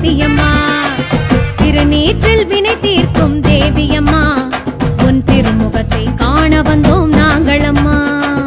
சக்தியம்மா திருநீற்றில் வினை தீர்க்கும் தேவியம்மா உன் திருமுகத்தை காண வந்தோம் நாங்கள் அம்மா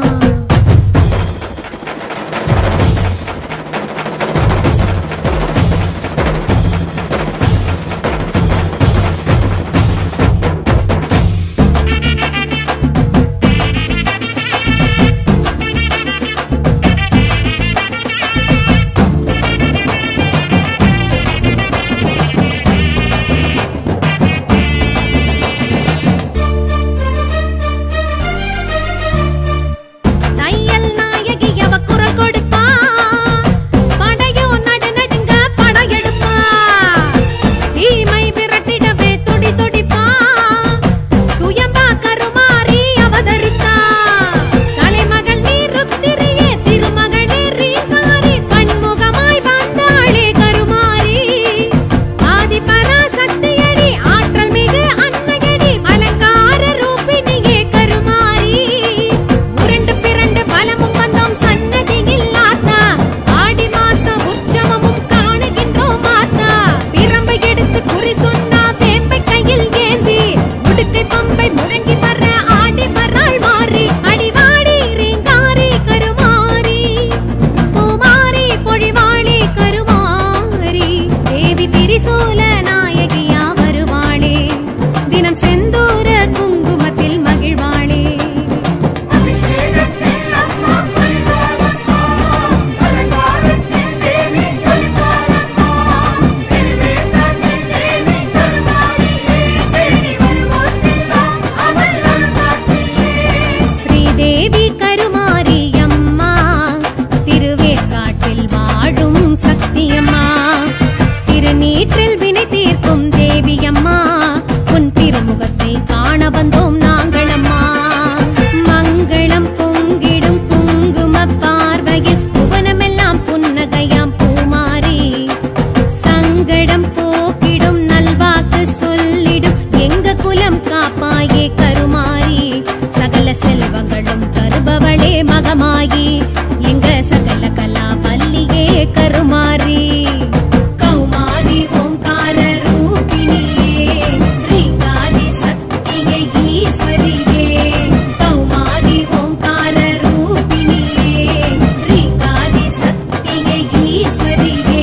தையல் நாயகி அவ குரல் கொடுப்பா படையோ நடு நடுங்க படம் எடுப்பா தீமை விரட்டிடவே துடி துடிப்பா சுயம்பா கருமாறி அவதரித்தா கலைமகள் நீ ருத்திரியே திருமகளே ரீங்காரி பன்முகமாய் வந்தாளே கருமாரி ஆதி பராசக்தியடி ஆற்றல் மிகு அன்னகடி அலங்கார ரூபினியே கருமாரி உருண்டு பிறண்டு பலமும் வந்தோம் சன்னதியில் ஆத்தா ஆடி மாச உற்சவமும் காணுகின்றோம் ஆத்தா பிரம்பை எடுத்து குறி சொன்னா வேம்பை கையில் ஏந்தி முடுக்கை பம்பை முழங்கி வர ஆடி வராள் மாறி அடிவாடி ரீங்காரி கருமாரி பூமாரி பொழிவாளி கருமாரி தேவி திரிசூல நாயகியா வருவாளே தினம் செந்தூர குங்குமத்தில் மகிழ்வாளே ஸ்ரீதேவி கருமாரி அம்மா திருவேற்காட்டில் வாழும் சக்தியம்மா திருநீற்றில் வினை தீர்க்கும் தேவி அம்மா உன் திருமுகத்தை காண வந்தோம் நாங்கள் அம்மா மங்களம் பொங்கிடும் குங்கும பார்வையில் புவனமெல்லாம் புன்னகையாம் பூமாரி சங்கடம் போக்கிடும் நல்வாக்கு சொல்லிடும் எங்க குலம் காப்பாயே கருமாரி சகல செல்வங்களும் தருபவளே மகமாயி எங்க சகல கலா பல்லியே கருமாரி கௌமாரி ஓங்கார ரூபிணியே ரீங்காரி சக்தியே ஈஸ்வரியே கௌமாரி ஓங்கார ரூபிணியே ரீங்காரி சக்தியே ஈஸ்வரியே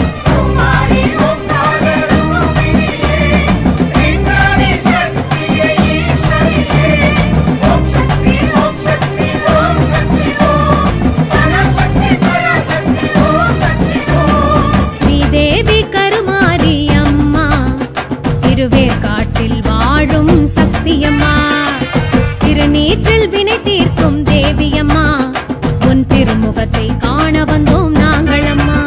ஸ்ரீதேவி கருமாரி அம்மா திருவேற்காட்டில் வாழும் சக்தியம்மா திருநீற்றில் வினை தீர்க்கும் தேவியம்மா உன் திருமுகத்தை காண வந்தோம் நாங்கள் அம்மா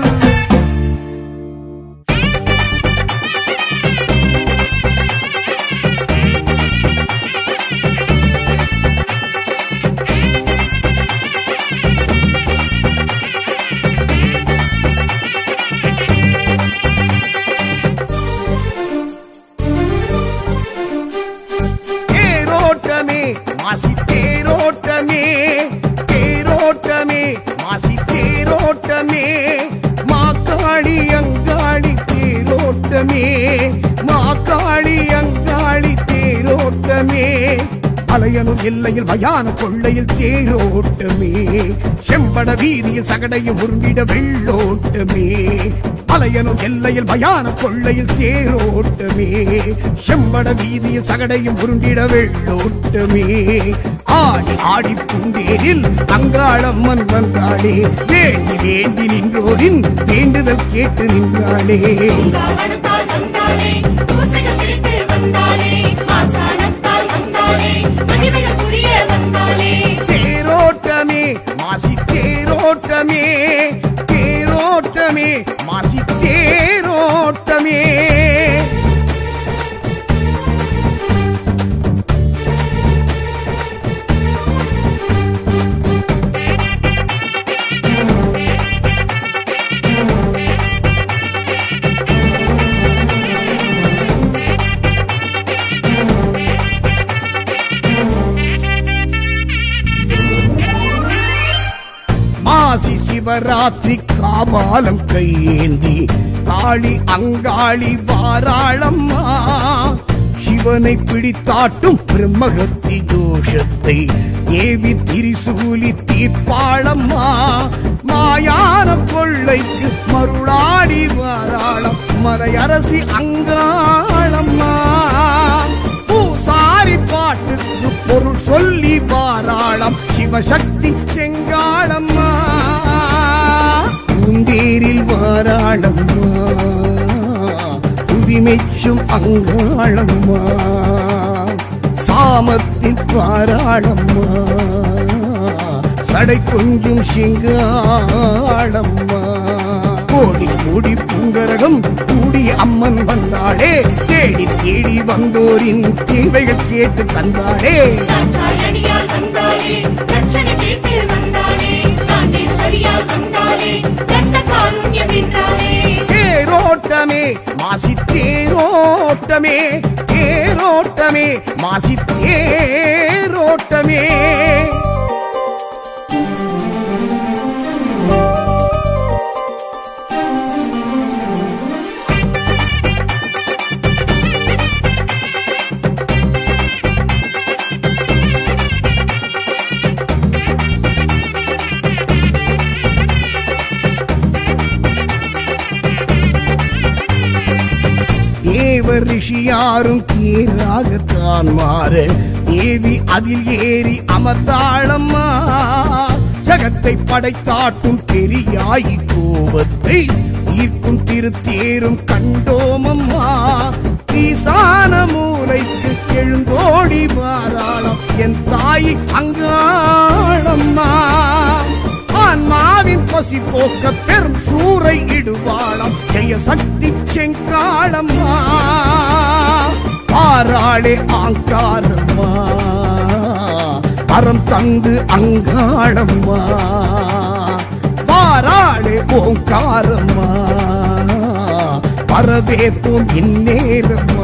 தேரோட்டமே மாசி தேரோட்டமே தேரோட்டமே மாசி தேரோட்டமே மாக்காளி அங்காளி தேரோட்டமே மாக்காளி அங்காளி தேரோட்டமே அலையனூர் எல்லையில் மயான கொள்ளையில் தேரோட்டமே செம்பட வீதியில் சகடையும் உருண்டிட வெள்ளோட்டமே அலையனூர் எல்லையில் மயான கொள்ளையில் தேரோட்டமே செம்பட வீதியில் சகடையும் உருண்டிட வெள்ளோட்டமே ஆடி ஆடி பூந்தேரில் அங்காளம்மன் வந்தாளே வேண்டி வேண்டி நின்றோரின் வேண்டுதல் கேட்டு நின்றாளே காவணத்தால் வந்தாளே பூசைகள் விட்டு வந்தாளே ஆசானத்தால் வந்தாளே மகிமைகள் புரிய வந்தாளே தேரோட்டமே மாசி தேரோட்டமே தேரோட்டமே மாசி தேரோட்டமே மாசி சிவராத்திரி காபாலம் கையேந்தி காளி அங்காளி வாராளம்மா சிவனை பிடித்தாட்டும் பிரம்மகத்தி தோஷத்தை தேவி திரிசூலி தீர்ப்பாளம்மா மாயான கொள்ளைக்கு மருளாடி வாராளம் மலையரசி அங்காளம்மா பூசாரி பாட்டுக்கு பொருள் சொல்லி வாராளம் சிவசக்தி செங்காளம்மா பூந்தேரில் வாராளம்மா புவிமெச்சும் அங்காளம்மா சாமத்தின் பாராளம்மா சடை கொஞ்சும் சிங்காளம்மா கோடி கோடி பூங்கரகம் கூடி அம்மன் வந்தாளே தேடி தேடி வந்தோரின் தேவைகள் கேட்டு தந்தாளே தாட்சாயணியால் வந்தாளே ரட்சணை கேட்டு வந்தாளே தாண்டேஸ்வரியால் வந்தாளே தண்ட காருண்யம் என்றாளே தேரோட்டமே மாசி தேரோட்டமே தேரோட்டமே மாசி தேரோட்டமே தேவ ரிஷி யாரும் தேராகத்தான் மாற தேவி அதில் ஏறி அமர்ந்தாளம்மா ஜகத்தை படைத்தாட்டும் பெரியாயி கோபத்தை தீர்க்கும் திருத்தேரும் கண்டோமம்மா ஈசான மூலைக்கு எழுந்தோடி வாராளம் என் தாய் அங்காளம்மா ஆன்மாவின் பசி போக்க பெரும் சூறை இடுவாளம் ஜெய சக்தி செங்காளம்மா பாராளே ஆங்காரம்மா வரம் தந்து அங்காளம்மா பாராளே ஓங்காரம்மா வரவேற்போம் இந்நேரம்மா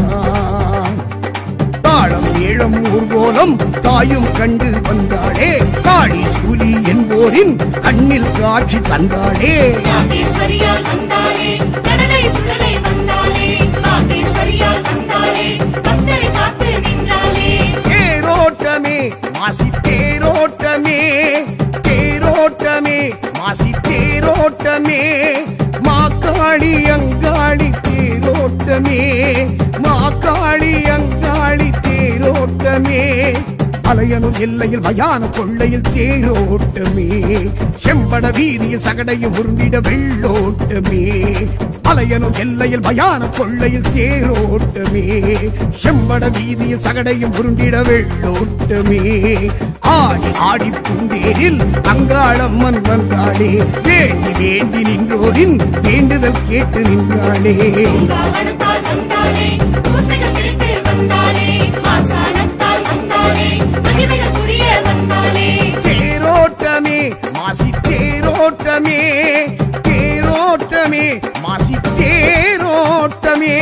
தாளம் ஏழம் ஊர்கோலம் தாயும் கண்டு வந்தாளே காளி சூலி என்போரின் கண்ணில் காட்சி தந்தாளே தாண்டேஸ்வரியால் வந்தாளே கடலை சுடலை வந்தாளே தாண்டேஸ்வரியால் வந்தாளே பக்தரை காத்து நின்றாளே தேரோட்டமே மாசி தேரோட்டமே தேரோட்டமே மாசி தேரோட்டமே மாக்காளி அங்காளி தேரோட்டமே மாக்காளி அங்காளி தேரோட்டமே அலையனூர் எல்லையில் மயான கொள்ளையில் தேரோட்டமே செம்பட வீதியில் சகடையும் உருண்டிட வெள்ளோட்டமே அலையனும் எல்லையில் மயான கொள்ளையில் தேரோட்டமே செம்பட வீதியில் சகடையும் உருண்டிட வெள்ளோட்டமே ஆடி ஆடி பூந்தேரில் அங்காளம்மன் வந்தாளே வேண்டி வேண்டி நின்றோரின் வேண்டுதல் கேட்டு நின்றாளே பூங்காவனத்தால் வந்தாளே பூசைகள் திருட்டு வந்தாளே ஆசானத்தால் வந்தாளே மகிமைகள் புரிய வந்தாளே தேரோட்டமே மாசி தேரோட்டமே தேரோட்டமே மாசி தேரோட்டமே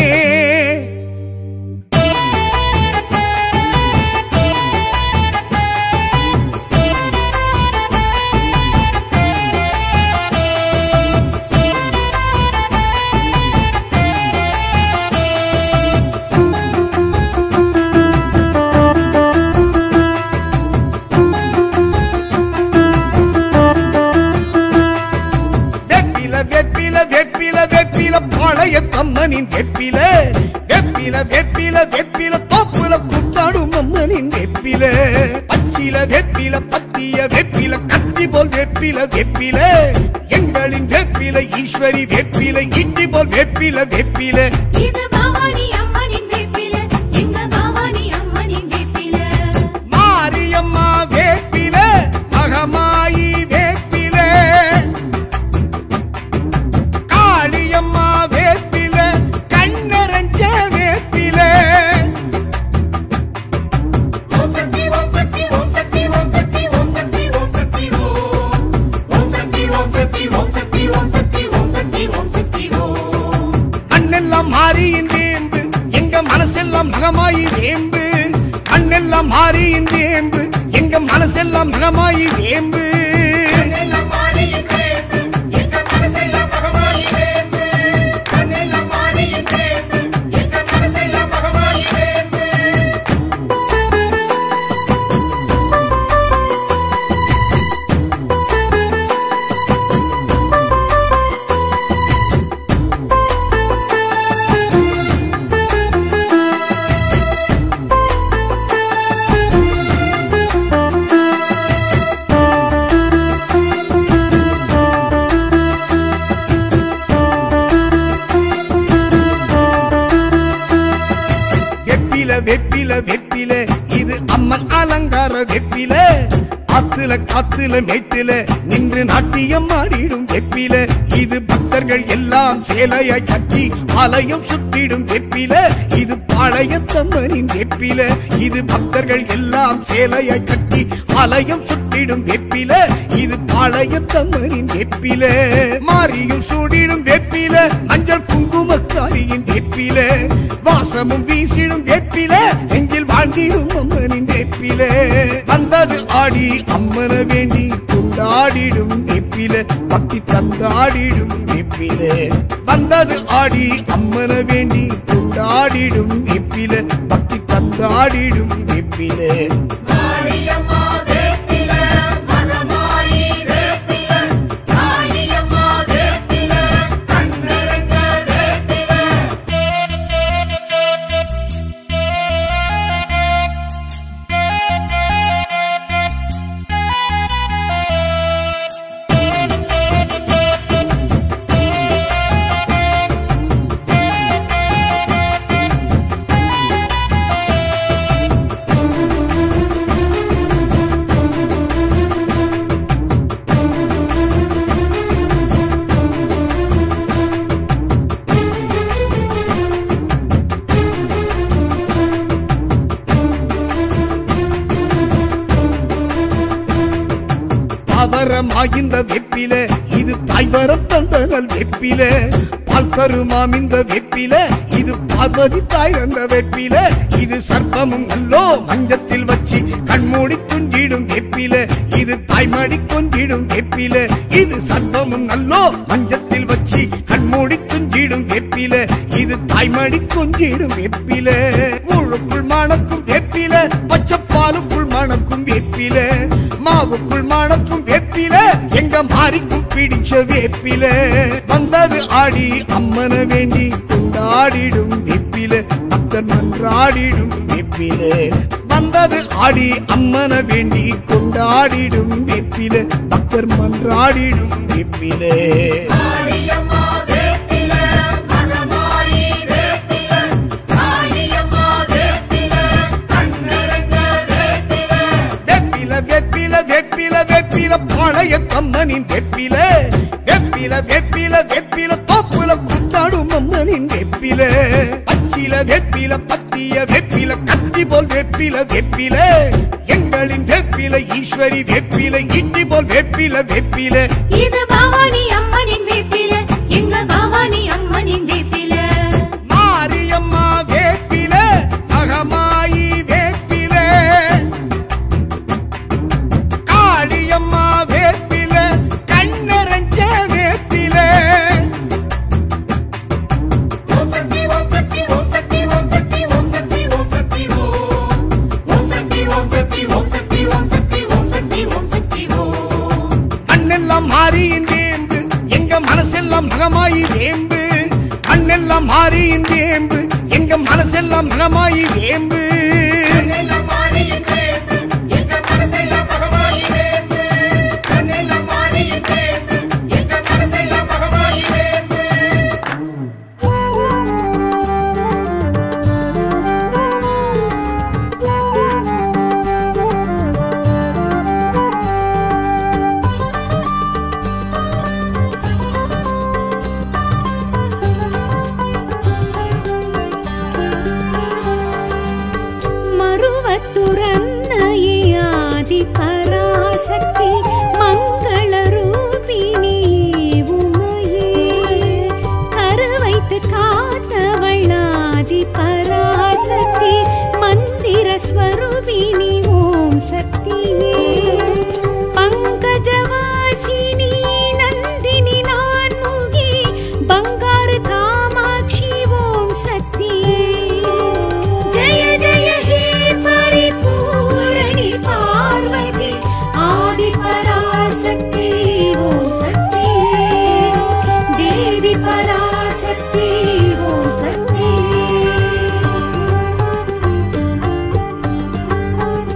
வெப்பில வெப்பில வெப்பில வெப்பில பழைய தம்மனின் வெப்பில வெப்பில வெப்பில வெப்பில தோப்புல குத்தாடும் அம்மனின் வெப்பில பச்சில வெப்பில பத்திய வெப்பில கத்தி போல் வெப்பில வெப்பில எங்களின் வெப்பில ஈஸ்வரி வெப்பில இட்டி போல் வெப்பில வெப்பில இது பவானி அம்மனின் வேப்பில எங்க பவானி அம்மனின் வேப்பில மாரியம்மா வேப்பில மகமாயி வேப்பில காளியம்மா வேப்பில கண்ணரஞ்ச வேப்பில ஓம் சக்தி ஓம் சக்தி ஓம் சக்தி ஓம் சக்தி ஓம் சக்தி ஓம் சக்தி ஓம் ஓம் சக்தி ஓம் சக்தி ஓம் சக்தி ஓம் சக்தி ஓம் சக்தி ஓம் சக்தி ஓம் மண்ணெல்லாம் மாறியின் வேம்பு எங்க மனசெல்லாம் மகமாயி வேம்பு மண்ணெல்லாம் மாறியின் வேம்பு எங்க மனசெல்லாம் மகமாயி வேம்பு எல்லாம் மாறியின் வேம்பு எங்க மனசெல்லாம் மகமாயி வேம்பு வெப்பில வெப்பில வெப்பில இது அம்மன் அலங்கார வெப்பில ஆத்துல காத்துல மேட்டுல நின்று நாட்டியம் ஆடிடும் வெப்பில இது பக்தர்கள் எல்லாம் சேலையை கட்டி ஆலயம் சுற்றிடும் வெப்பில இது பாளையத்தம்மனின் வெப்பில இது பக்தர்கள் எல்லாம் சேலையை கட்டி ஆலயம் சுற்றிடும் வெப்பில இது பாளையத்தம்மனின் வெப்பில மாரியும் சூடிடும் வெப்பில மஞ்சள் குங்குமக்காரியின் வெப்பில வாசமும் வீசிடும் வெப்பில நெஞ்சில் வாழ்ந்திடும் அம்மனின் வெப்பில வந்தது ஆடி அம்மன வேண்டி கொண்டாடிடும் வெப்பில பக்தி தந்தாடிடும் வெப்பில வந்தது ஆடி அம்மன வேண்டி கொண்டாடிடும் வெப்பில பக்தி தந்தாடிடும் வெப்பில காளியம்மா வேப்பில மகமாயி வேப்பில காளியம்மா வேப்பில கண்ணரங்க வேப்பில அவரமாகிந்த வெப்பில இது தாய்வரம் தந்தனல் வெப்பில பால் தருமாம் இந்த வெப்பில இது பார்வதி தாய் தந்த வெப்பில இது சர்ப்பமும் நல்லோ மஞ்சத்தில் வச்சு கண்மூடி துஞ்சிடும் வெப்பில இது தாய்மடி கொஞ்சிடும் வெப்பில இது சர்ப்பமும் நல்லோ மஞ்சத்தில் வச்சு கண்மூடி துஞ்சிடும் வெப்பில இது தாய்மடி கொஞ்சிடும் வெப்பில கூழுக்குள் மணக்கும் வெப்பில பச்சைப்பாலுக்குள் மணக்கும் வெப்பில மாவுக்குள் மணக்கும் வெப்பில எங்க மாறிக்கும் பிடிச்ச வேப்பில வந்தது ஆடி அம்மன வேண்டி கொண்டாடிடும் வெப்பில பக்தர் மன்றாடிடும் வெப்பில வந்தது ஆடி அம்மன வேண்டி கொண்டாடிடும் வெப்பில பக்தர் மன்றாடிடும் வெப்பில காளியம்மா வேப்பில மகமாயி வேப்பில காளியம்மா வேப்பில கண்ணரங்க வேப்பில வெப்பில வெப்பில வெப்பில வெப்பில பழைய கம்மனின் வெப்பில வெப்பில வெப்பில வெப்பில தோப்புல குத்தாடும் அம்மனின் வெப்பில பச்சில வெப்பில பத்திய வெப்பில கத்தி போல் வெப்பில வெப்பில எங்களின் வெப்பில ஈஸ்வரி வெப்பில இட்டி போல் வெப்பில வெப்பில இது பவானி அம்மனின் வேப்பில எங்க பவானி அம்மனின் வேப்பில மாரியம்மா வேப்பில மகமாயி வேப்பில காளியம்மா வேப்பில கண்ணரஞ்ச வேப்பில ஓம் சக்தி ஓம் சக்தி ஓம் சக்தி ஓம் சக்தி ஓம் சக்தி ஓம் சக்தி ஓம் ஓம் சக்தி ஓம் சக்தி ஓம் சக்தி ஓம் சக்தி ஓம் சக்தி ஓம் சக்தி ஓம் மண்ணெல்லாம் மாறியின் வேம்பு எங்க மனசெல்லாம் மகமாயி வேம்பு மண்ணெல்லாம் மாறியின் வேம்பு எங்க மனசெல்லாம் மகமாயி வேம்பு கண்ணெல்லாம் மாறியின் வேம்பு, எங்க மனசெல்லாம் மகமாயி வேம்பு. கண்ணெல்லாம் மாறியின் வேம்பு, எங்க மனசெல்லாம் மகமாயி வேம்பு. மறுவத்துரன்னையே ஆதி பராசக்தி மங்களரூபிணி உமையே கருவைத்து காத்தவள் ஆதி பராசக்தி மந்திர ஸ்வரூபிணி ஓம் சக்தியே பங்கஜவாசினி நந்தினி நான்முகி பங்காரு காமாட்சி ஓம் சக்தியே ஜய ஜய ஹே பரிபூரணி பார்வதி ஆதி பராசக்தி ஓம் சக்தி தேவி பராசக்தி ஓம் சக்தி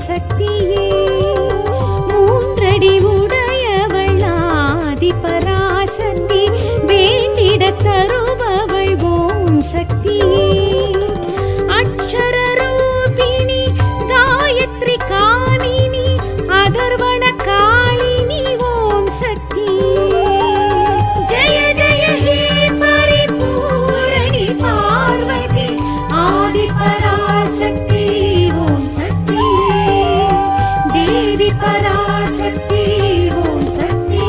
சக்தியே மூன்றடி உடையவள் ஆதி பராசக்தி வேண்டிட தருபவள் ஓம் சக்தியே அக்ஷர ரூபிணி காயத்ரி காமினி அதர்வண காளினி ஓம் சக்தியே ஜய ஜய ஹே பரிபூரணி பார்வதி ஆதி பராசக்தி ஓம் சக்தி தேவி பராசக்தி ஓம் சக்தி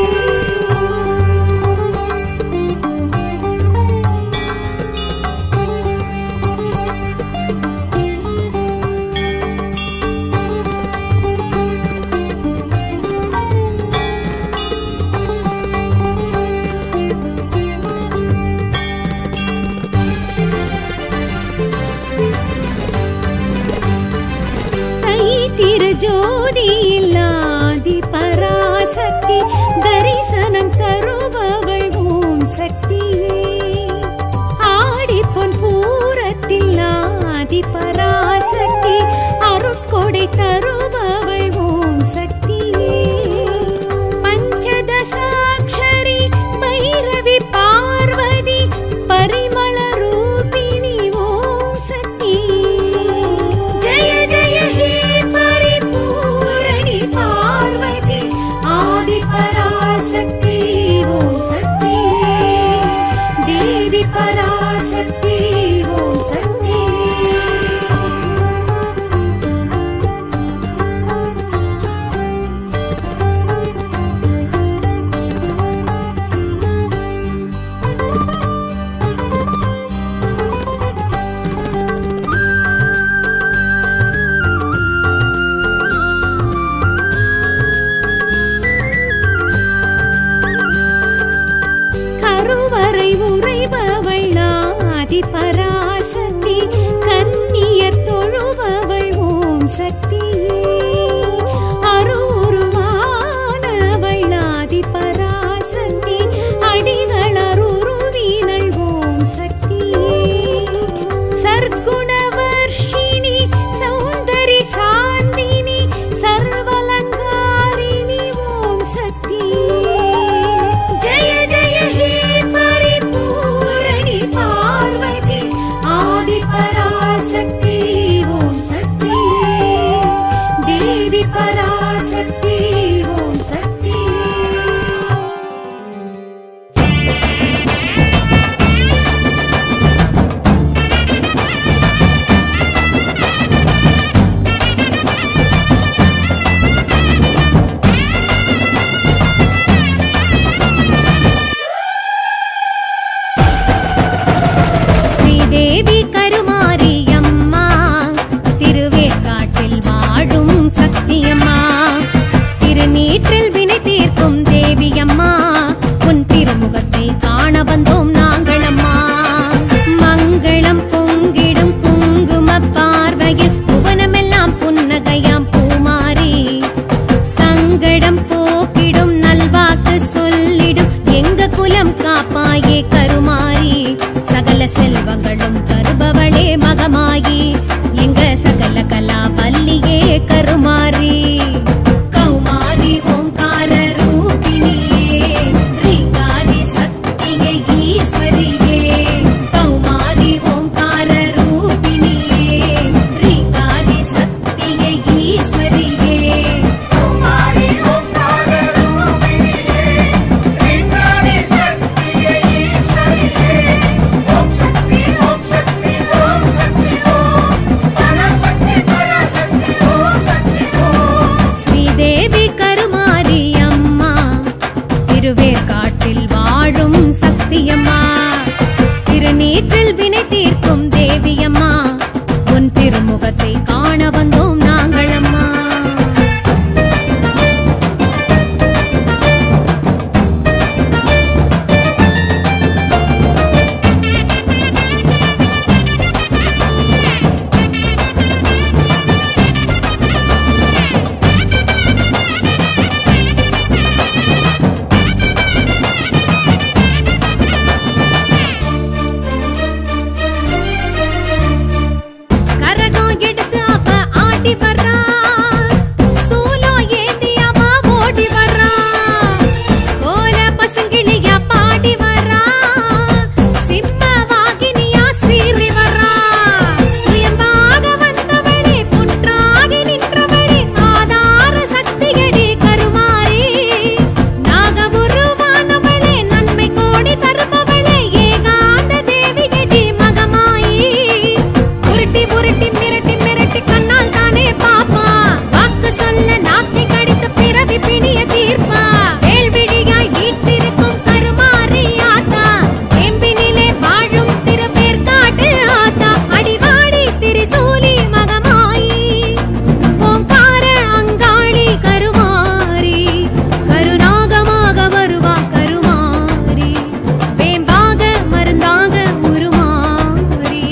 தை திருஜோதி இல்லாதி பராசக்தி தரிசனம் தருபவள் ஓம் சக்தியே ஆடி பொன் பூரத்தில் ஆதி பராசக்தி அருட்கொடை தருபவள் ஓம் சக்தியே பஞ்சதசாட்சரி பைரவி பார்வதி பரிமள ரூபிணி ஓம் சக்தி ஜய ஜய ஹே பரிபூரணி பார்வதி ஆதி பராசக்தி ஓம் சக்தி தேவி பராசக்தி ஓம் சக்தி கருவறை உறைபவள் ஆதி பராசக்தி கன்னியர் தொழுபவள் ஓம் சக்தியே அருவுருவானவள் ஆதி பராசக்தி அடிகளருருவினள் ஓம் சக்தியே சர்க்குணவர்ஷினி சௌந்தரி சாந்தினி சர்வலங்காரிணி ஓம் சக்தியே ஜய ஜய ஹே பரிபூரணி பார்வதி ஆதி பராசக்தி ஓம் சக்தி தேவி பராசக்தி ஓம் சக்தி ஸ்ரீதேவி கருமாரியம்மா திருவேற்காட்டில் வாழும் சக்தியம்மா திருநீற்றில் வினை தீர்க்கும் தேவியம்மா உன் திருமுகத்தை காண வந்தோம் நாங்களம்மா மங்களம் பொங்கிடும் குங்கும பார்வையில் புவனமெல்லாம் புன்னகையாம் பூமாரி சங்கடம் போக்கிடும் நல்வாக்கு சொல்லிடும் எங்க குலம் காப்பாயே கருமாரி சகல செல்வங்களும் தருபவளே மகமாயி எங்க சகல கலா வல்லியே கருமாரி கௌமாரி ஓங்கார ரூபிணியே ரீங்காரி சக்தியே ஈஸ்வரியே கௌமாரி ஓங்கார ரூபிணியே ரீங்காரி சக்தியே ஈஸ்வரியே ஸ்ரீதேவி கருமாரி அம்மா திருவேற்காட்டில் வாழும் சக்தியம்மா திருநீற்றில் வினை தீர்க்கும் தேவியம்மா உன் திருமுகத்தை காண வந்தோம் நாங்களம்மா கரகம் எடுத்து அவ ஆடி வர்றா உருட்டி மிரட்டி மிரட்டி கண்ணால் தானே பாப்பா வாக்கு சொல்ல நாக்கை கடித்த பிறவி பிணிய தீர்ப்பா வேல்விழியாய் வீட்டிருக்கும் கருமாறி ஆத்தா எம்பினிலே வாழும் திருப்பேர்காட்டு ஆத்தா அடிவாடி திரிசூலி மகமாயி ஓங்கார அங்காளி கருமாரி கருநாகமாக வருவா கருமாரி வேம்பாக மருந்தாக உருமாறி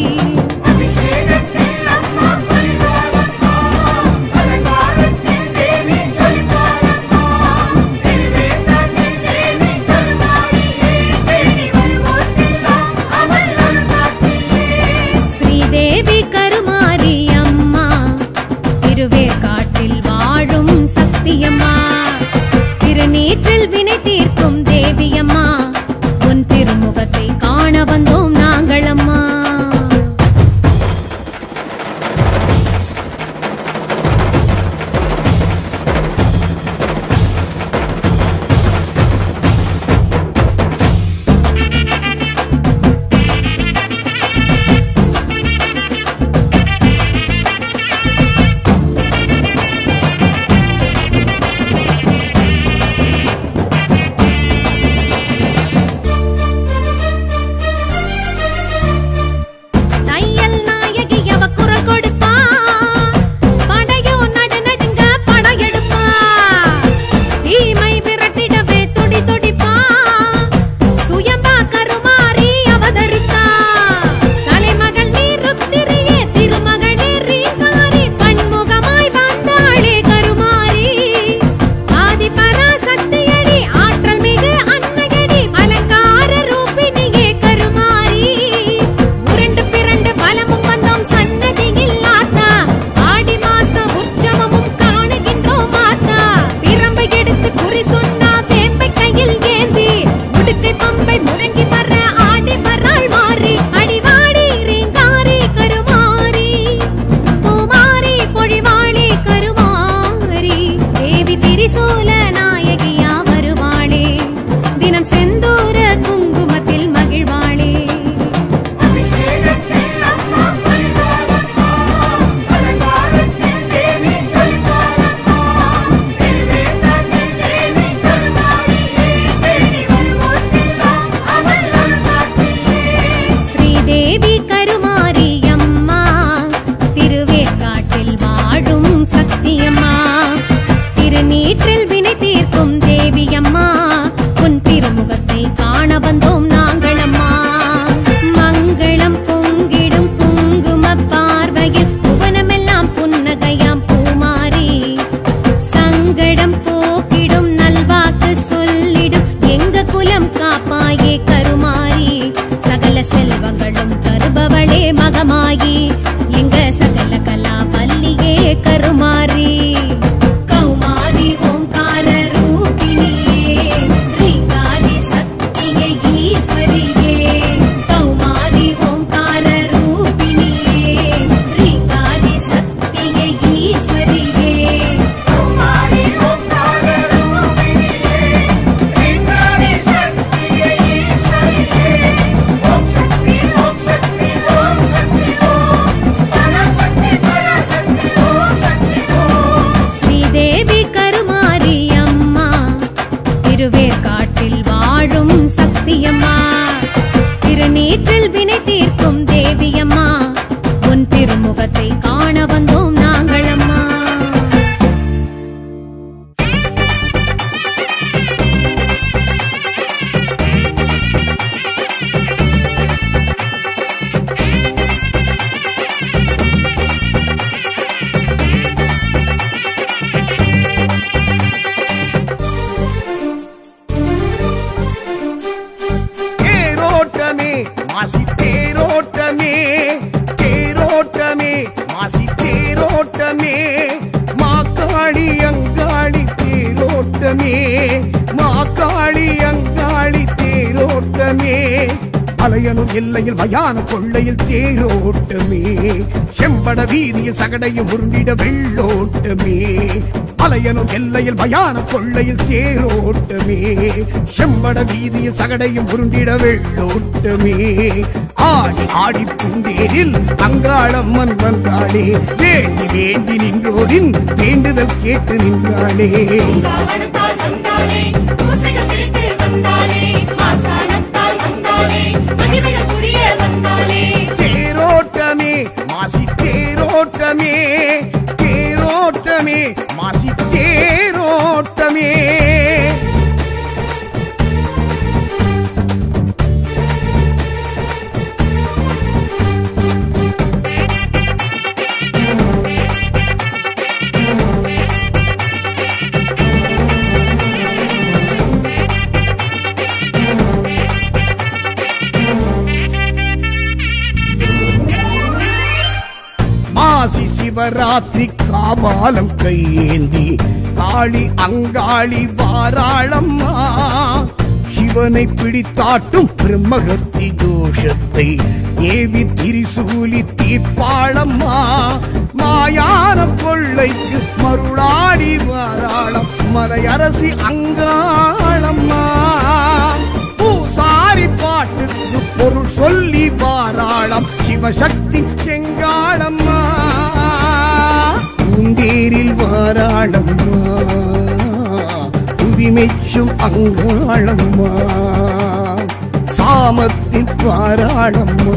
ஸ்ரீதேவி கருமாரி அம்மா திருவேற்காட்டில் வாழும் சக்தியம்மா திருநீற்றில் வினை தீர்க்கும் தேவியம்மா உன் திருமுகத்தை காண வந்தோம் நாங்கள் அம்மா தையல் நாயகி அவ குரல் கொடுப்பா படையோ நடு நடுங்க படையெடுப்பா தீமை விரட்டிடவே துடி துடிப்பா சுயம்பா கருமாறி அவதரித்தா தலைமகள் நீ ருத்திரியே திருமகளே ரீங்காரி பன்முகமாய் வந்தாளே கருமாரி ஆதி பராசக்தியடி ஆற்றல் மிகு அன்னையடி அலங்கார ரூபினியே கருமாரி உருண்டு பிறண்டு பலமும் வந்தோம் சன்னதியில் ஆத்தா ஆடி மாச உற்சவமும் காணுகின்றோம் ஆத்தா பிரம்பை எடுத்து குறி சொன்னா வேம்பை கையில் ஏந்தி முடுக்கை பம்பை முழங்கி வர ஆடி வராள் மாறி அடிவாடி ரீங்காரி கருமாரி பூமாரி பொழிவாளி கருமாரி தேவி திரிசூல நாயகியா வருவாளே தினம் செந்தூர குங்குமத்தில் மகிழ்வாளே ஸ்ரீதேவி கருமாரி அம்மா திருவேற்காட்டில் வாழும் சக்தியம்மா திருநீற்றில் வினை தீர்க்கும் தேவி அம்மா உன் திருமுகத்தை காண வந்தோம் நாங்கள் அம்மா மங்களம் பொங்கிடும் குங்கும பார்வையில் புவனமெல்லாம் புன்னகையாம் பூமாரி சங்கடம் போக்கிடும் நல்வாக்கு சொல்லிடும் எங்க குலம் காப்பாயே கருமாரி சகல செல்வங்களும் தருபவளே மகமாயி எங்க சகல கலா வல்லியே கருமாரி கௌமாரி ஓங்கார ரூபிணியே ரீங்காரி சக்தியே ஈஸ்வரியே கௌமாரி ஓங்கார ரூபிணியே ரீங்காரி சக்தியே ஈஸ்வரியே ஸ்ரீதேவி கருமாரி அம்மா திருவேற்காட்டில் வாழும் சக்தியம்மா திருநீற்றில் வினை தீர்க்கும் தேவியம்மா உன் திருமுகத்தை காண வந்தோம் நாங்கள் அம்மா தேரோட்டமே மாசி தேரோட்டமே தேரோட்டமே மாசி தேரோட்டமே மாக்காளி அங்காளி தேரோட்டமே மாக்காளி அங்காளி தேரோட்டமே அலையனும் எல்லையில் மயான கொள்ளையில் தேரோட்டமே செம்பட வீதியில் சகடையும் உருண்டிட வெள்ளோட்டமே அலையனும் எல்லையில் மயான கொள்ளையில் தேரோட்டமே செம்பட வீதியில் சகடையும் உருண்டிட வெள்ளோட்டமே ஆடி ஆடி பூந்தேரில் அங்காளம்மன் வந்தாளே வேண்டி வேண்டி நின்றோரின் வேண்டுதல் கேட்டு நின்றாளே காவணத்தால் வந்தாளே பூசைகள் திருட்டு வந்தாளே மாசாணத்தால் வந்தாளே மகிமைகள் புரிய வந்தாளே தேரோட்டமே மாசி தேரோட்டமே தேரோட்டமே மாசி தேரோட்டமே மாசி சிவராத்திரி காபாலம் கையேந்தி காளி அங்காளி வாராளம்மா சிவனை பிடித்தாட்டும் பிரம்மகத்தி தோஷத்தை தேவி திரிசூலி தீர்ப்பாளம்மா மாயான கொள்ளைக்கு மருளாடி வாராளம் மலையரசி அங்காளம்மா பூசாரி பாட்டுக்கு பொருள் சொல்லி வாராளம் சிவசக்தி செங்காளம்மா பூந்தேரில் வாராளம்மா புவிமெச்சும் அங்காளம்மா சாமத்தில் வாராளம்மா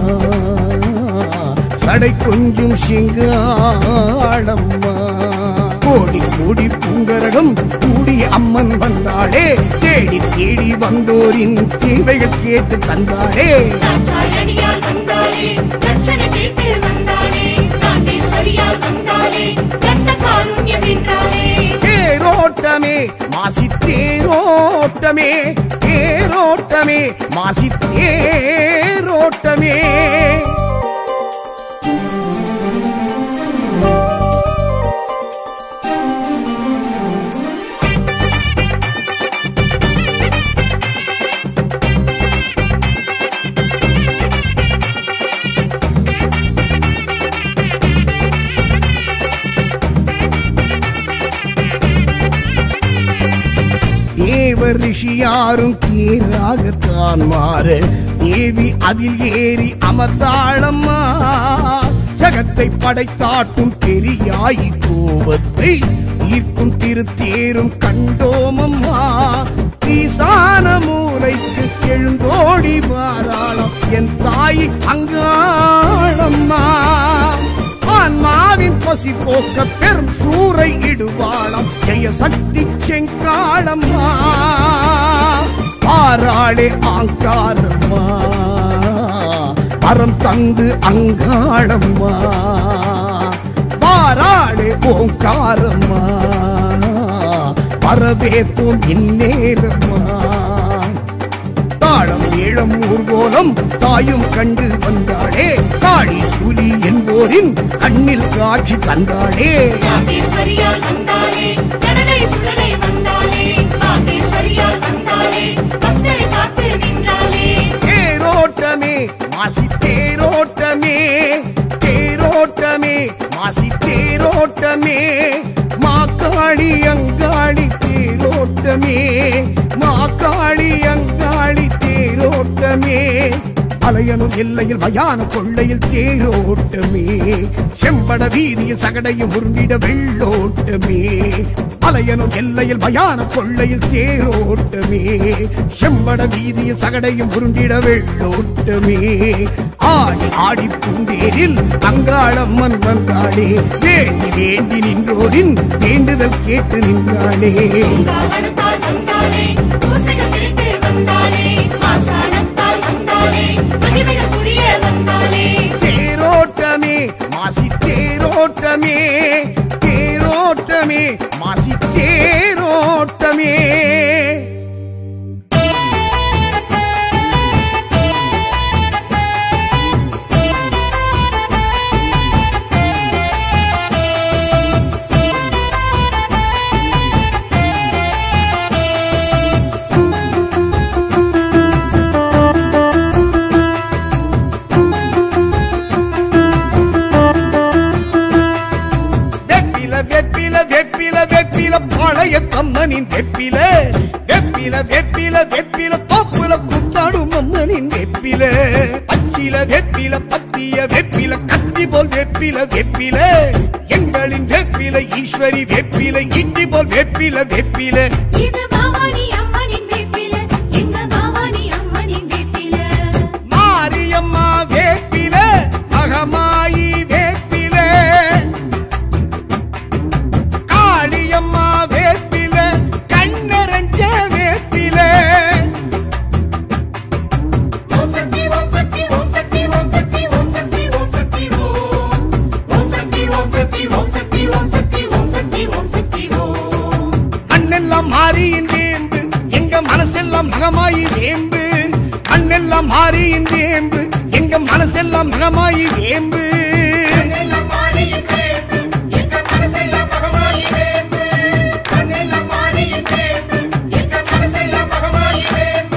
சடை கொஞ்சும் சிங்காளம்மா கோடி கோடி பூங்கரகம் கூடி அம்மன் வந்தாளே தேடி தேடி வந்தோரின் தேவைகள் கேட்டு தந்தாளே தாட்சாயணியால் வந்தாளே ரட்சணை கேட்டு வந்தாளே தாண்டேஸ்வரியால் வந்தாளே கண்ட காருண்யம் என்றாளே தேரோட்டமே மாசி தேரோட்டமே தேரோட்டமே மாசி தேரோட்டமே தேவ ரிஷியாரும் தேராகத்தான் மாற தேவி அதில் ஏறி அமர்ந்தாளம்மா ஜகத்தை படைத்தாட்டும் பெரியாயி கோபத்தை தீர்க்கும் திருத்தேரும் கண்டோமம்மா ஈசான மூலைக்கு எழுந்தோடி வாராளம் என் தாய் அங்காளம்மா ஆன்மாவின் பசி போக்க பெரும் சூறை இடுவாளம் ஜெய சக்தி செங்காளம்மா பாராளே ஆங்காரம்மா வரம் தந்து அங்காளம்மா பாராளே ஓங்காரம்மா வரவேற்போம் இந்நேரம்மா தாளம் ஏழம் ஊர்கோலம் தாயும் கண்டு வந்தாளே காளி சூலி என்போரின் கண்ணில் காட்சி தந்தாளே தாண்டேஸ்வரியால் வந்தாளே கடலை சுடலை வந்தாளே தாண்டேஸ்வரியால் வந்தாளே பக்தரை காத்து நின்றாளே தேரோட்டமே மாசி தேரோட்டமே தேரோட்டமே மாசி தேரோட்டமே மாக்காளி அங்காளி தேரோட்டமே மாக்காளி அங்காளி தேரோட்டமே அலையனும் எல்லையில் மயான கொள்ளையில் தேரோட்டமே செம்பட வீதியில் சகடையும் உருண்டிட வெள்ளோட்டமே அலையனும் எல்லையில் மயான கொள்ளையில் தேரோட்டமே செம்பட வீதியில் சகடையும் உருண்டிட வெள்ளோட்டமே ஆடி ஆடி பூந்தேரில் அங்காளம்மன் வந்தாளே வேண்டி வேண்டி நின்றோரின் வேண்டுதல் கேட்டு நின்றாளே காவணத்தால் வந்தாளே பூசைகள் திருட்டு வந்தாளே மாசாணத்தால் வந்தாளே மகிமைகள் புரிய வந்தாளே தேரோட்டமே மாசி தேரோட்டமே தேரோட்டமே மாசி தேரோட்டமே வெப்பில வெப்பில பழைய தம்மனின் வெப்பில வெப்பில வெப்பில வெப்பில தோப்புல குத்தாடும் அம்மனின் வெப்பில பச்சில வெப்பில பத்திய வெப்பில கத்தி போல் வெப்பில வெப்பில எங்களின் வெப்பில ஈஸ்வரி வெப்பில இட்டி போல் வெப்பில வெப்பில இது பவானி அம்மனின் வேப்பில எங்க பவானி அம்மனின் வேப்பில மாரியம்மா வேப்பில மகமாயி வேப்பில காளியம்மா வேப்பில கண்ணரஞ்ச வேப்பில ஓம் சக்தி ஓம் சக்தி ஓம் சக்தி ஓம் சக்தி ஓம் சக்தி ஓம் சக்தி ஓம் ஓம் சக்தி ஓம் சக்தி ஓம் சக்தி ஓம் சக்தி ஓம் சக்தி ஓம் சக்தி ஓம் மண்ணெல்லாம் மாறியின் வேம்பு எங்க மனசெல்லாம் மகமாயி வேம்பு மண்ணெல்லாம் மாறியின் வேம்பு எங்க மனசெல்லாம் மகமாயி வேம்பு கண்ணெல்லாம் மாறியின் வேம்பு, எங்க மனசெல்லாம் மகமாயி வேம்பு. கண்ணெல்லாம் மாறியின் வேம்பு, எங்க மனசெல்லாம் மகமாயி வேம்பு.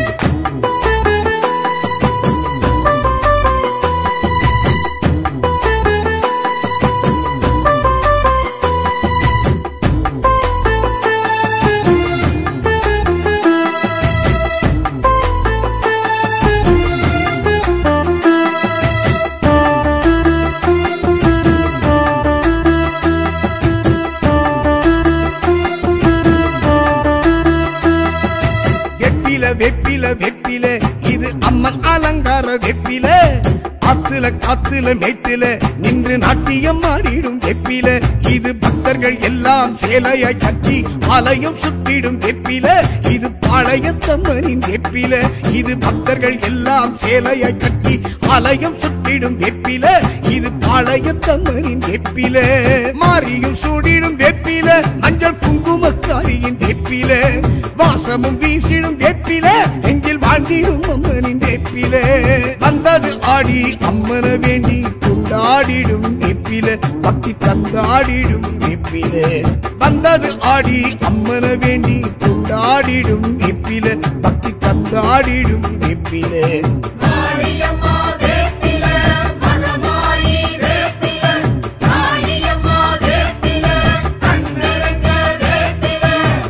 வெப்பில வெப்பில வெப்பில இது அம்மன் அலங்கார வெப்பில ஆத்துல காத்துல மேட்டுல நின்று நாட்டியம் ஆடிடும் வெப்பில இது பக்தர்கள் எல்லாம் சேலையாய் கட்டி ஆலயம் சுற்றிடும் வெப்பில இது பாளையத்தம்மனின் வெப்பில இது பக்தர்கள் எல்லாம் சேலையாய் கட்டி ஆலயம் சுற்றிடும் வெப்பில இது பாளையத்தம்மனின் வெப்பில மாரியும் சூடிடும் வெப்பில மஞ்சள் குங்குமக்காரியின் வெப்பில வாசமும் வீசிடும் வெப்பில நெஞ்சில் வாழ்ந்திடும் அம்மனின் வெப்பில வந்தது ஆடி அம்மன வேண்டி கொண்டாடிடும் வெப்பில பக்தி தந்தாடிடும் வெப்பில வந்தது ஆடி அம்மன வேண்டி கொண்டாடிடும் வெப்பில பக்தி தந்தாடிடும் வெப்பில மாரியம்மா வேப்பில, மகமாயி வேப்பில. காளியம்மா வேப்பில, கண்ணரங்க வேப்பில.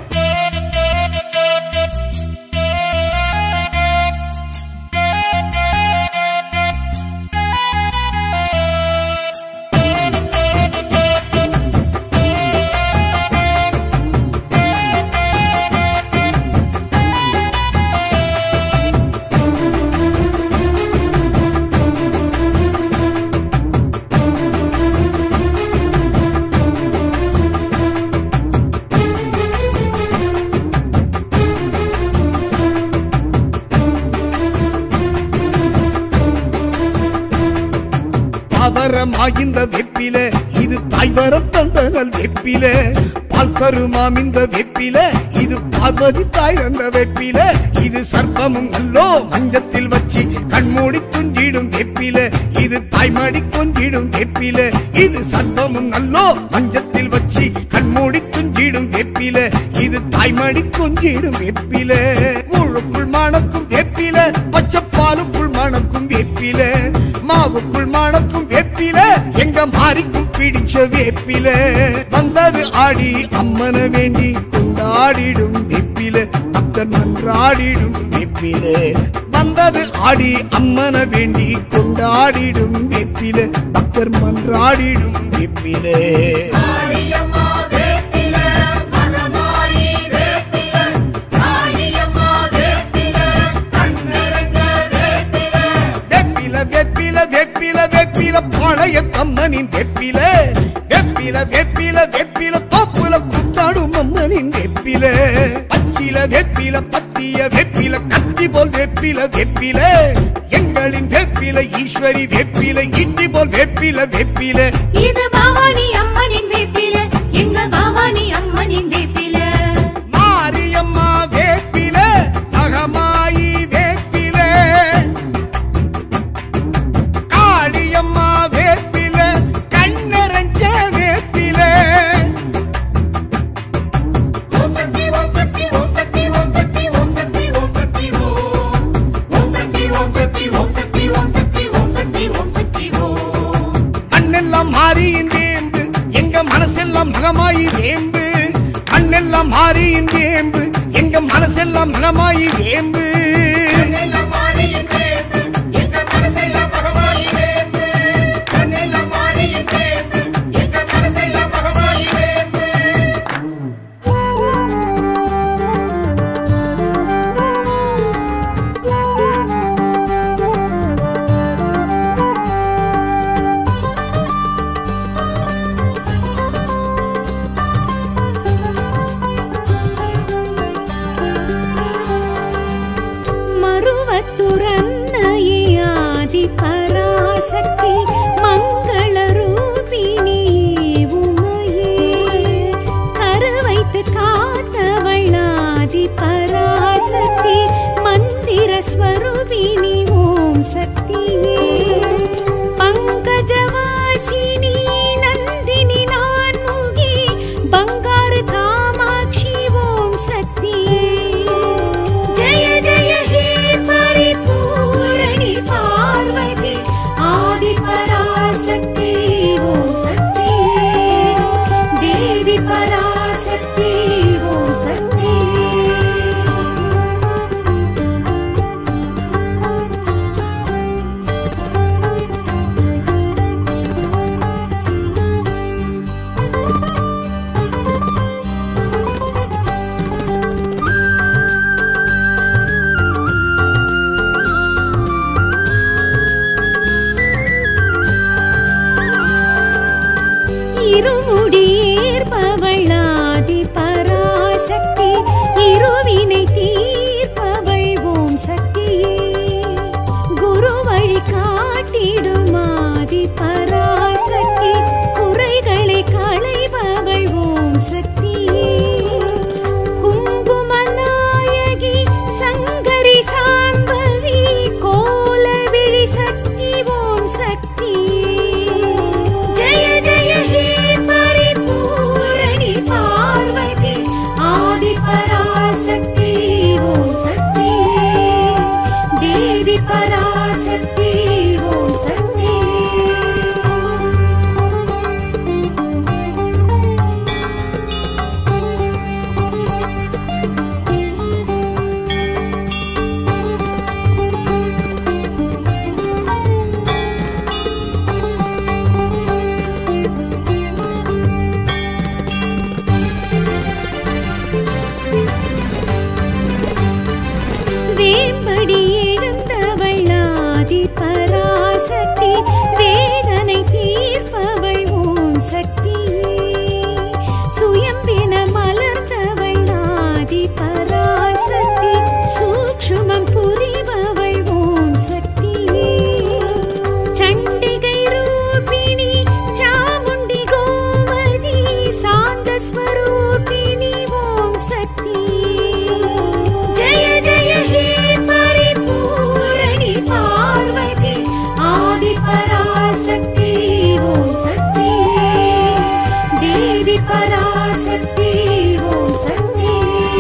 தாவரமாகிந்த வெப்பில இது தாய்வரம் தந்தனல் வெப்பில பால் தருமாம் இந்த வெப்பில இது பார்வதி தாய் தந்த வெப்பில இது சர்ப்பமும் நல்லோ மஞ்சத்தில் வச்சு கண்மூடி துஞ்சிடும் வெப்பில இது தாய்மடி கொஞ்சிடும் வெப்பில இது சர்ப்பமும் நல்லோ மஞ்சத்தில் வச்சு கண்மூடி துஞ்சிடும் வெப்பில இது தாய்மடி கொஞ்சிடும் வெப்பில கூழுக்குள் மணக்கும் வெப்பில பச்சைப்பாலுக்குள் மணக்கும் வெப்பில மாவுக்குள் மணக்கும் வெப்பில எங்க மாறிக்கும் பிடிச்ச வேப்பில வந்தது ஆடி அம்மன வேண்டி கொண்டாடிடும் வெப்பில பக்தர் மன்றாடிடும் வெப்பில வந்தது ஆடி அம்மன வேண்டி கொண்டாடிடும் வெப்பில பக்தர் மன்றாடிடும் வெப்பில காளியம்மா வேப்பில, மகமாயி வேப்பில. காளியம்மா வேப்பில, கண்ணரங்க வேப்பில. வெப்பில வெப்பில வெப்பில வெப்பில பழைய தம்மனின் வெப்பில வெப்பில வெப்பில வெப்பில தோப்புல குத்தாடும் அம்மனின் வெப்பில பச்சில வெப்பில பத்திய வெப்பில கத்தி போல் வெப்பில வெப்பில எங்களின் வெப்பில ஈஸ்வரி வெப்பில இட்டி போல் வெப்பில வெப்பில இது பவானி அம்மனின் வேப்பில எங்க பவானி அம்மனின் வேப்பில மாரியம்மா வேப்பில மகமாயி வேப்பில காளியம்மா வேப்பில கண்ணரஞ்ச வேப்பில ஓம் சக்தி ஓம் சக்தி ஓம் சக்தி ஓம் சக்தி ஓம் சக்தி ஓம் சக்தி ஓம் ஓம் சக்தி ஓம் சக்தி ஓம் சக்தி ஓம் சக்தி ஓம் சக்தி ஓம் சக்தி ஓம் மண்ணெல்லாம் மாறியின் வேம்பு மனசெல்லாம் மகமாயி வேம்பு மண்ணெல்லாம் மாறியின் வேம்பு எங்க மனசெல்லாம் மகமாயி வேம்பு கண்ணெல்லாம் மாறியின் வேம்பு, எங்க மனசெல்லாம் மகமாயி வேம்பு. கண்ணெல்லாம் மாறியின் வேம்பு, எங்க மனசெல்லாம் மகமாயி வேம்பு. மறுவத்துரன்னையே ஆதி பராசக்தி மங்கள ரூபிணி உமையே கருவைத்து காத்தவள் ஆதி பராசக்தி மந்திர ஸ்வரூபிணி ஓம் சக்தியே பங்கஜவாசினி நந்தினி நான்முகி பங்காரு காமாட்சி ஓம் சக்தியே ஜய ஜய ஹே பரிபூரணி பார்வதி ஆதி பராசக்தி ஓம் சக்தி தேவி பராசக்தி ஓம் சக்தி இருமுடியேற்பவள் ஆதி பராசக்தி இருவினை தீர்ப்பவள் ஓம் சக்தியே குரு வழி காட்டிடும் ஆதி பராசக்தி குறைகளை களைபவள் ஓம் சக்தியே குங்குமநாயகி சங்கரி சாம்பவி கோலவிழி சக்தி ஓம் சக்தியே ஜய ஜய ஹே பரிபூரணி பார்வதி ஆதி பராசக்தி ஓம் சக்தி தேவி பராசக்தி ஓம் சக்தி வேம்படி எழுந்தவள் ஆதி பராசக்தி வேதனை தீர்ப்பவள் ஓம் சக்தியே சுயம்பின மலர்ந்தவள் ஆதி பராசக்தி சூக்ஷுமம் புரிபவள் ஓம் சக்தியே சண்டிகை ரூபிணி சாமுண்டி கோமதி சாந்த ஸ்வரூபிணி ஓம் சக்தியே ஜய ஜய ஹே பரிபூரணி பார்வதி ஆதி பராசக்தி ஓம் சக்தி தேவி பராசக்தி ஓம் சக்தி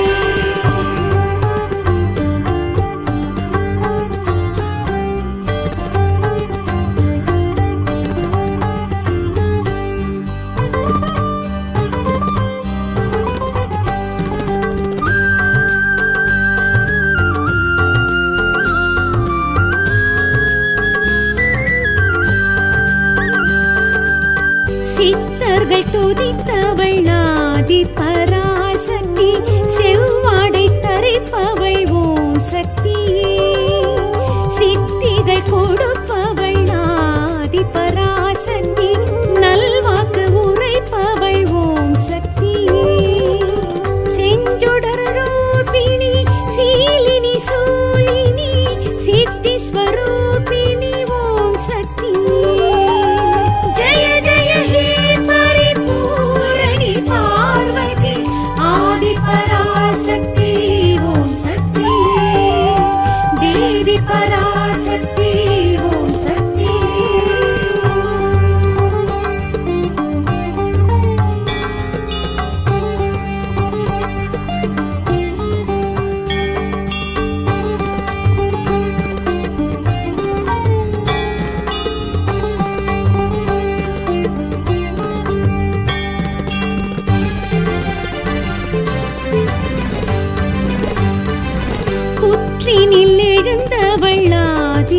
சித்தர்கள் துதித்தவள் ஆதி பராசக்தி செவ்வாடை தரிப்பவள் ஓம் சக்தியே சித்திகள் கொடுப்பவள் ஆதி பராசக்தி நல்வாக்கு உரைப்பவள் ஓம் சக்தியே செஞ்சுடர் ரூபிணி சீலினி சூலினி சித்தி ஸ்வரூபிணி ஓம் சக்தியே ஜய ஜய ஹே பரிபூரணி பார்வதி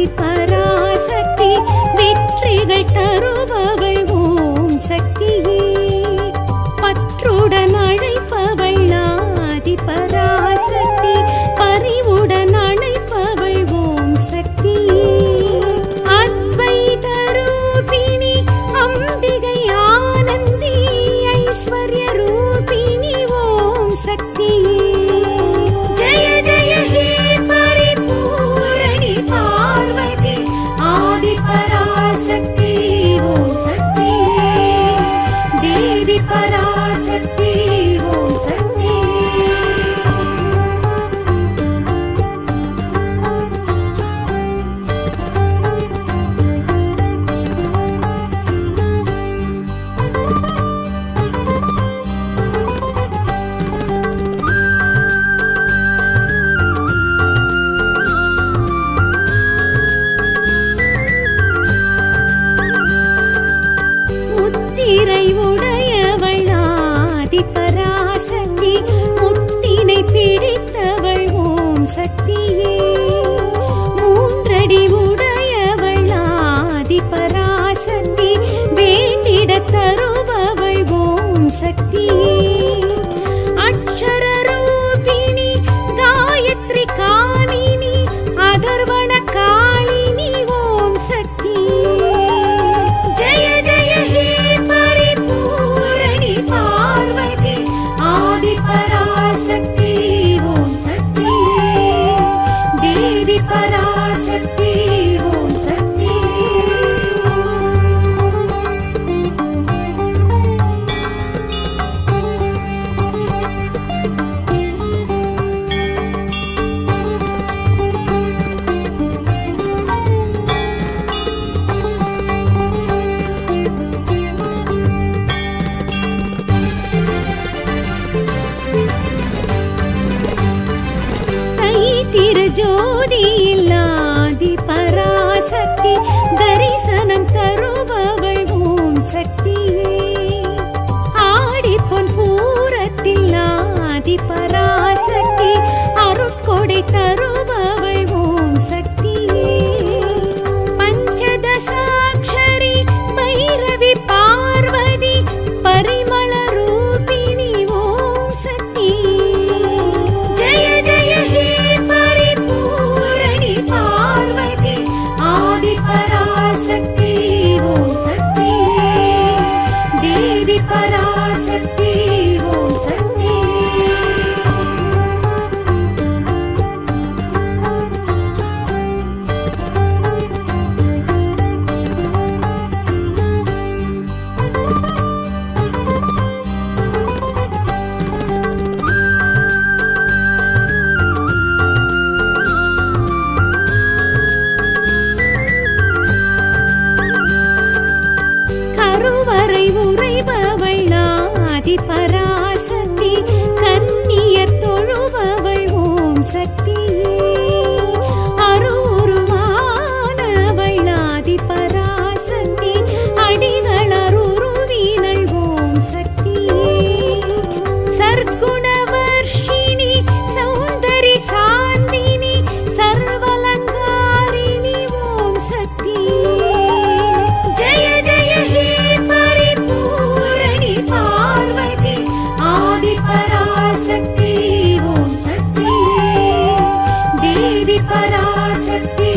பராசக்தி வெற்றிகள் தருபவள் ஓம் சக்தியே பற்றுடன் அழைப்பவள் ஆதி பராசக்தி பரிவுடன் அழைப்பவள் ஓம் சக்தியே அத்வைத ரூபிணி அம்பிகை ஆனந்தி ஐஸ்வர்ய ரூபிணி ஓம் சக்தியே ஜய ஜய ஹே பரிபூரணி பார்வதி ஆதி பராசக்தி ஓம் சக்தியே தேவி பராசக்தி ஓம் சக்தியே முத்திரை உடையவள் ஆதி பராசக்தி முட்டினை பிடித்தவள் ஓம் சக்தியே மூன்றடி உடையவள் ஆதி பராசக்தி வேண்டிட தருபவள் ஓம் சக்தியே அக்ஷர ரூபிணி காயத்ரி காமினி அதர்வண காளினி ஓம் சக்தியே ஜய ஜய ஹே பரிபூரணி பார்வதி ஆதி பராசக்தி ஓம் சக்தியே தேவி பராசக்தி ஓம் சக்தியே தை திருஜோதி இல்லாதி பராசக்தி தரிசனம் தருபவள் ஓம் சக்தியே ஆடி பொன் பூரத்தில் ஆதி பராசக்தி அருட்கொடை தருபவள் ஓம் சக்தியே பஞ்சதசாட்சரி பைரவி பார்வதி பரிமள ரூபிணி ஓம் சக்தியே ஜய ஜய ஹே பரிபூரணி பார்வதி ஆதி பராசக்தி ஓம் சக்தியே தேவி பராசக்தி ஓம் சக்தியே கருவறை உறைபவள் ஆதி பராசக்தி கன்னியர் தொழுபவள் ஓம் சக்தியே அருவுருவானவள் ஆதி பராசக்தி அடிகளருருவினள் ஓம் சக்தியே சர்க்குணவர்ஷிணி சௌந்தரி சாந்தினி சர்வலங்காரிணி ஓம் சக்தியே ஜய ஜய ஹே பரிபூரணி பார்வதி ஆதி பராசக்தி ஓம் சக்தியே தேவி பராசக்தி